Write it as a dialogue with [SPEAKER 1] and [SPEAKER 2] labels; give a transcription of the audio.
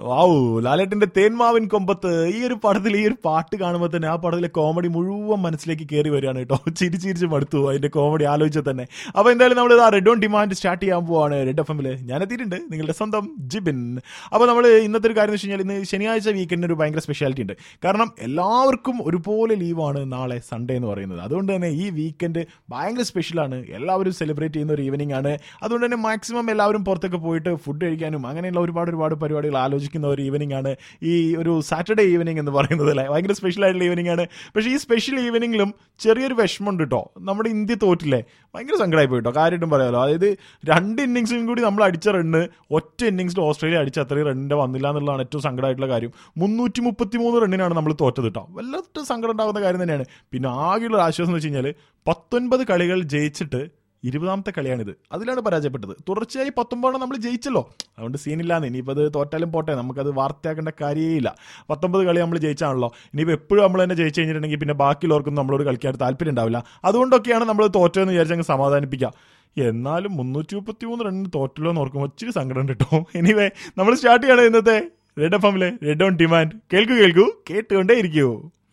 [SPEAKER 1] വാവു ലാലേട്ടന്റെ തേന്മാവിൻ കൊമ്പത്ത് ഈ ഒരു പടത്തിൽ ഈ ഒരു പാട്ട് കാണുമ്പോൾ തന്നെ ആ പടത്തിലെ കോമഡി മുഴുവൻ മനസ്സിലേക്ക് കയറി വരികയാണ് കേട്ടോ ചിരിച്ച് ചിരിച്ച് മടുത്തു അതിന്റെ കോമഡി ആലോചിച്ചാൽ തന്നെ അപ്പൊ എന്തായാലും നമ്മൾ ഇതാ റെഡ് ഓൺ ഡിമാൻഡ് സ്റ്റാർട്ട് ചെയ്യാൻ പോവാണ് റെഡ് എഫ് എമ്മില് ഞാൻ എത്തിയിട്ടുണ്ട് നിങ്ങളുടെ സ്വന്തം ജിബിൻ അപ്പൊ നമ്മൾ ഇന്നത്തെ ഒരു കാര്യം എന്ന് വെച്ച് കഴിഞ്ഞാൽ ഇന്ന് ശനിയാഴ്ച വീക്കെൻഡിന് ഒരു ഭയങ്കര സ്പെഷ്യാലിറ്റി ഉണ്ട് കാരണം എല്ലാവർക്കും ഒരുപോലെ ലീവാണ് നാളെ സൺഡേ എന്ന് പറയുന്നത് അതുകൊണ്ട് തന്നെ ഈ വീക്കെൻഡ് ഭയങ്കര സ്പെഷ്യലാണ് എല്ലാവരും സെലിബ്രേറ്റ് ചെയ്യുന്ന ഒരു ഈവനിങ് ആണ് അതുകൊണ്ട് തന്നെ മാക്സിമം എല്ലാവരും പുറത്തൊക്കെ പോയിട്ട് ഫുഡ് കഴിക്കാനും അങ്ങനെയുള്ള ഒരുപാട് ഒരുപാട് പരിപാടികൾ ആലോചിക്കുന്ന ഒരു ഈവനിങ് ആണ് ഈ ഒരു സാറ്റർഡേ ഈവനിങ് എന്ന് പറയുന്നത് അല്ലേ ഭയങ്കര സ്പെഷ്യൽ ആയിട്ടുള്ള ഈവനിങ് ആണ് പക്ഷേ ഈ സ്പെഷ്യൽ ഈവനിങ്ങിലും ചെറിയൊരു വിഷമമുണ്ട് കേട്ടോ നമ്മുടെ ഇന്ത്യ തോറ്റില്ലേ ഭയങ്കര സങ്കടമായി പോയിട്ടോ കാര്യമായിട്ടും പറയാമല്ലോ അതായത് രണ്ട് ഇന്നിങ്സിലും കൂടി നമ്മൾ അടിച്ച റണ്ണ് ഒറ്റ ഇന്നിങ്സിൽ ഓസ്ട്രേലിയ അടിച്ച അത്രയും റണ്ണിന്റെ വന്നില്ല എന്നുള്ളതാണ് ഏറ്റവും സങ്കടമായിട്ടുള്ള കാര്യം മുന്നൂറ്റി മുപ്പത്തി മൂന്ന് റണ്ണിനാണ് നമ്മൾ തോറ്റത് കേട്ടോ വല്ലാത്ത സങ്കടം ഉണ്ടാകുന്ന കാര്യം തന്നെയാണ് പിന്നെ ആകെയുള്ള ആശ്വാസം എന്ന് വെച്ച് കഴിഞ്ഞാൽ പത്തൊൻപത് കളികൾ ജയിച്ചിട്ട് ഇരുപതാമത്തെ കളിയാണിത് അതിലാണ് പരാജയപ്പെട്ടത് തുടർച്ചയായി പത്തൊമ്പതെണ്ണം നമ്മൾ ജയിച്ചല്ലോ അതുകൊണ്ട് സീനില്ലാന്ന് ഇനിയിപ്പോൾ അത് തോറ്റാലും പോട്ടെ നമുക്കത് വാർത്തയാക്കേണ്ട കാര്യമില്ല പത്തൊമ്പത് കളി നമ്മൾ ജയിച്ചാണല്ലോ ഇനിയിപ്പോൾ എപ്പോഴും നമ്മൾ തന്നെ ജയിച്ചു കഴിഞ്ഞിട്ടുണ്ടെങ്കിൽ പിന്നെ ബാക്കിയുള്ളവർക്കൊന്നും നമ്മളോട് കളിക്കാൻ താല്പര്യം ഉണ്ടാവില്ല അതുകൊണ്ടൊക്കെയാണ് നമ്മൾ തോറ്റതെന്ന് വിചാരിച്ചങ്ങ് സമാധാനിപ്പിക്കുക എന്നാലും മുന്നൂറ്റി മുപ്പത്തി മൂന്ന് റണ്ണിന് തോറ്റല്ലോ എന്ന് ഓർക്കുമ്പോൾ ഒത്തിരി സങ്കടം കേട്ടോ എനിവേ നമ്മൾ സ്റ്റാർട്ട് ചെയ്യണം ഇന്നത്തെ റെഡ് എഫ് എമ്മിലെ റെഡ് ഓൺ ഡിമാൻഡ് കേൾക്കൂ കേൾക്കൂ കേട്ടുകൊണ്ടേ ഇരിക്കൂ